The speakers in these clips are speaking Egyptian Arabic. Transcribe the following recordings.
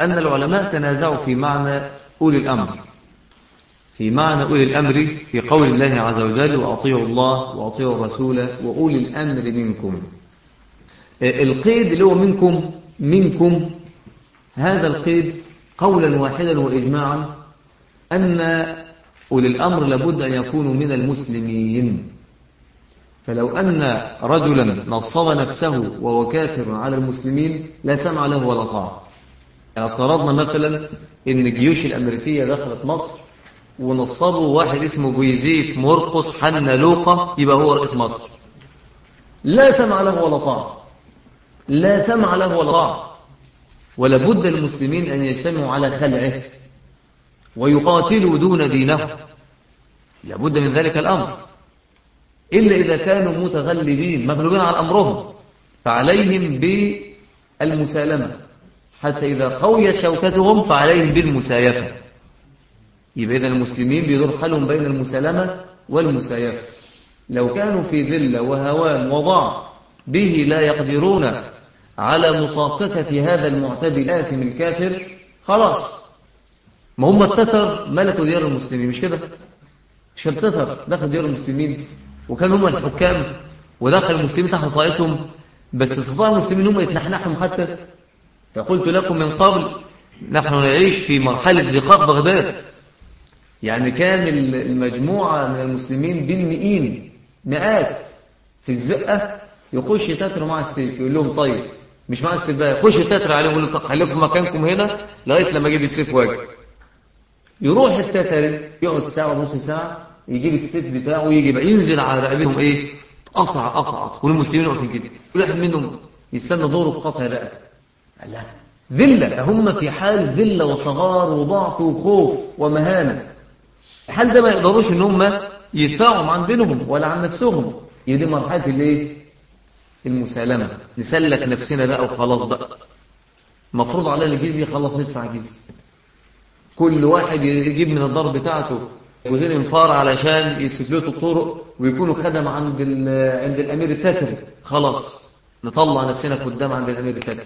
أن العلماء تنازعوا في معنى أولي الأمر في معنى أولي الأمر في قول الله عز وجل وأطيعوا الله وأطيعوا الرسول وأولي الأمر منكم القيد اللي هو منكم منكم هذا القيد قولا واحدا وإجماعا أن أولي الأمر لابد أن يكونوا من المسلمين فلو أن رجلا نصب نفسه وهو كافر على المسلمين لا سمع له ولا طاعة يعني افترضنا مثلا ان الجيوش الامريكيه دخلت مصر ونصبوا واحد اسمه جويزيف مرقس حنا لوقا يبقى هو رئيس مصر لا سمع له ولا طاعة لا سمع له ولا طاعة ولا بد المسلمين أن يجتمعوا على خلعه ويقاتلوا دون دينه لابد من ذلك الأمر إلا إذا كانوا متغلبين مغلوبين على أمرهم فعليهم بالمسالمة حتى إذا قويت شوكتهم فعليهم بالمسايفة يبقى إذا المسلمين بيدور حالهم بين المسالمة والمسايفة لو كانوا في ذلة وهوان وضعف به لا يقدرون على مصافكة هذا المعتدي الآثم الكافر خلاص ما هم التتر ملكوا ديار المسلمين مش كده مش التتر دخل ديار المسلمين وكانوا هم الحكام ودخل المسلمين تحت طائتهم بس استطاع المسلمين هم يتنحنحهم حتى فقلت لكم من قبل نحن نعيش في مرحلة زقاق بغداد يعني كان المجموعة من المسلمين بالمئين مئات في الزقة يخش تتر مع السيف يقول لهم طيب مش مع السيف بقى يخش تتر عليهم يقول لهم خليكم مكانكم هنا لغاية لما اجيب السيف واجي يروح التتر يقعد ساعة ونص ساعة يجيب السيف بتاعه ويجي بقى ينزل على رقبتهم ايه قطع قطع والمسلمين واقفين كده كل واحد منهم يستنى دوره في قطع الرقبه لا ذلة هم في حال ذلة وصغار وضعف وخوف ومهانة الحال ده ما يقدروش ان هم يدفعوا عن دينهم ولا عن نفسهم هي دي مرحلة الايه المسالمة نسلك نفسنا بقى وخلاص بقى مفروض علينا الجزية خلاص ندفع جزية كل واحد يجيب من الدار بتاعته جزين انفار علشان يستثبتوا الطرق ويكونوا خدم عند عند الامير التتري خلاص نطلع نفسنا قدام عند الامير التتري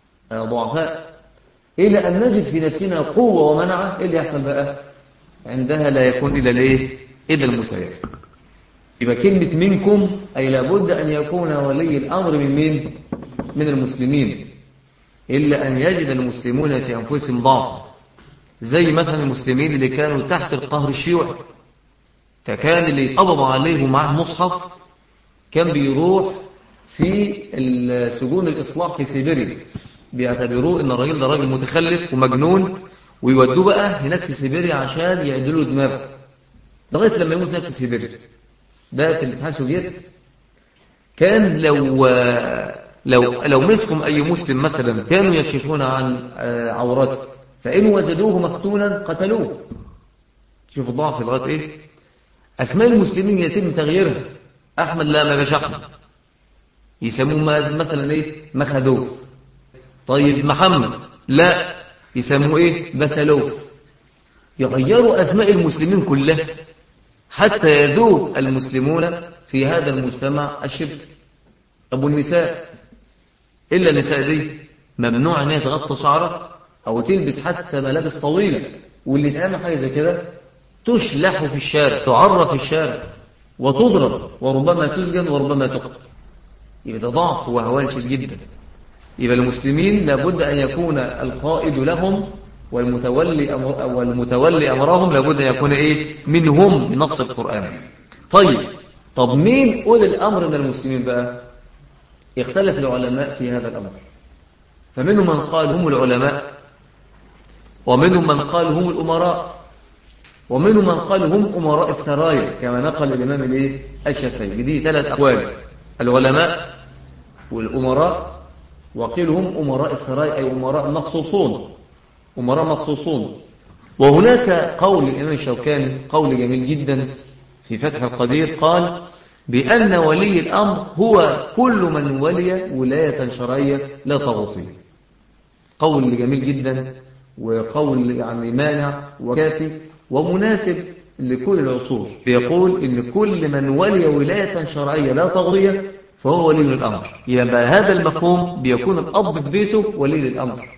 ضعفاء إلى أن نجد في نفسنا قوة ومنعة إيه اللي يحصل بقى عندها لا يكون إلا الإيه إلا المسايرة يبقى كلمة منكم أي لابد أن يكون ولي الأمر من مين من المسلمين إلا أن يجد المسلمون في أنفسهم ضعف زي مثلا المسلمين اللي كانوا تحت القهر الشيوعي فكان اللي قبض عليه معه مصحف كان بيروح في سجون الإصلاح في سيبيريا بيعتبروه ان الراجل ده راجل متخلف ومجنون ويودوه بقى هناك في سيبيريا عشان يعدلوا دماغه لغايه لما يموت هناك في سيبيريا ده في الاتحاد السوفيتي كان لو لو لو مسكم اي مسلم مثلا كانوا يكشفون عن عورته فان وجدوه مفتونا قتلوه شوفوا الضعف لغايه ايه اسماء المسلمين يتم تغييرها احمد لا ما باش احمد يسموه مثلا ايه مخدوف طيب محمد لا يسموه ايه بسلوف يغيروا اسماء المسلمين كلها حتى يذوب المسلمون في هذا المجتمع الشرك ابو النساء الا النساء دي ممنوع ان هي تغطي شعرها او تلبس حتى ملابس طويله واللي تعمل حاجه زي كده تشلح في الشارع تعرف في الشارع وتضرب وربما تسجن وربما تقتل يبقى ده ضعف وهوان شديد جدا يبقى المسلمين لابد أن يكون القائد لهم والمتولي, أمر والمتولي أمرهم لابد أن يكون إيه منهم بنص القرآن طيب طب مين أولي الأمر من المسلمين بقى يختلف العلماء في هذا الأمر فمنهم من قال هم العلماء ومنهم من قال هم الأمراء ومنهم من قال هم أمراء السرايا كما نقل الإمام الإيه الشافعي دي ثلاث أقوال العلماء والأمراء وقيل هم أمراء السرايا أي أمراء مخصوصون أمراء مخصوصون وهناك قول الإمام الشوكاني قول جميل جدا في فتح القدير قال بأن ولي الأمر هو كل من ولي ولاية شرعية لا تغطيه قول جميل جدا وقول يعني مانع وكافي ومناسب لكل العصور بيقول إن كل من ولي ولاية شرعية لا تغطيه فهو ولي الأمر يبقى هذا المفهوم بيكون الأب في بيته ولي الأمر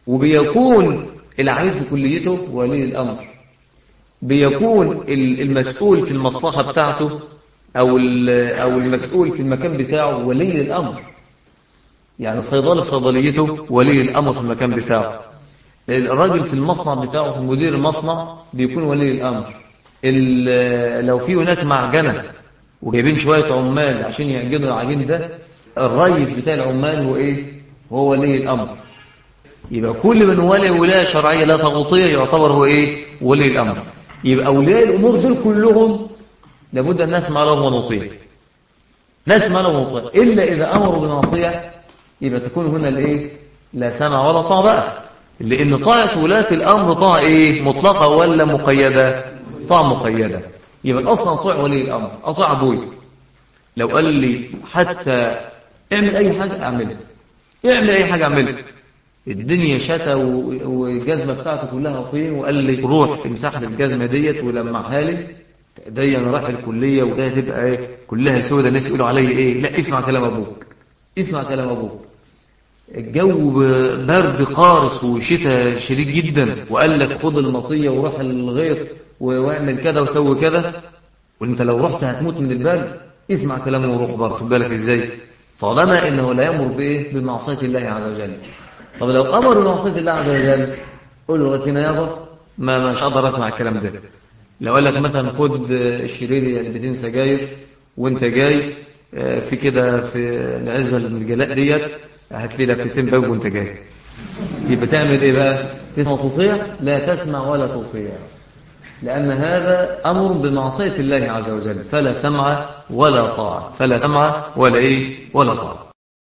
وبيكون العميد في كليته ولي الأمر بيكون المسؤول في المصلحة بتاعته أو أو المسؤول في المكان بتاعه ولي الأمر يعني الصيدلي في صيدليته ولي الأمر في المكان بتاعه الراجل في المصنع بتاعه في مدير المصنع بيكون ولي الأمر لو في هناك معجنة وجايبين شوية عمال عشان يعجنوا العجين ده الرئيس بتاع العمال هو إيه؟ هو ولي الأمر يبقى كل من ولي ولاية شرعية لا تغطية يعتبر هو إيه؟ ولي الأمر يبقى أولياء الأمور دول كلهم لابد أن نسمع لهم ونطيع نسمع لهم ونطيع إلا إذا أمروا بمعصية يبقى تكون هنا الإيه؟ لا سمع ولا طاعة بقى لأن طاعة ولاة الأمر طاعة إيه؟ مطلقة ولا مقيدة؟ طاعة مقيدة يبقى أصلا طاع ولي الأمر أطاع أبوي لو قال لي حتى اعمل أي حاجة أعملها اعمل أي حاجة أعملها الدنيا شتا والجزمة بتاعته كلها طين وقال لي روح امسح لي الجزمة ديت ولمعها لي دي انا رايح الكلية وده تبقى ايه كلها سودة الناس يقولوا عليا ايه لا اسمع كلام ابوك اسمع كلام ابوك الجو برد قارس وشتاء شديد جدا وقال لك خد المطية وروح الغيط واعمل كذا وسوي كذا وانت لو رحت هتموت من البرد اسمع كلامه وروح بره خد بالك ازاي طالما انه لا يامر بايه بمعصيه الله عز وجل طب لو امر بمعصيه الله عز وجل قول له لكن يابا ما مش هقدر اسمع الكلام ده لو قال لك مثلا خد الشريري علبتين سجاير وانت جاي في كده في العزبه الجلاء ديت هات لي لفتين بوج وانت جاي يبقى تعمل ايه بقى تسمع تطيع لا تسمع ولا تطيع لأن هذا أمر بمعصية الله عز وجل فلا سمع ولا طاعة فلا سمع ولا إيه ولا طاعة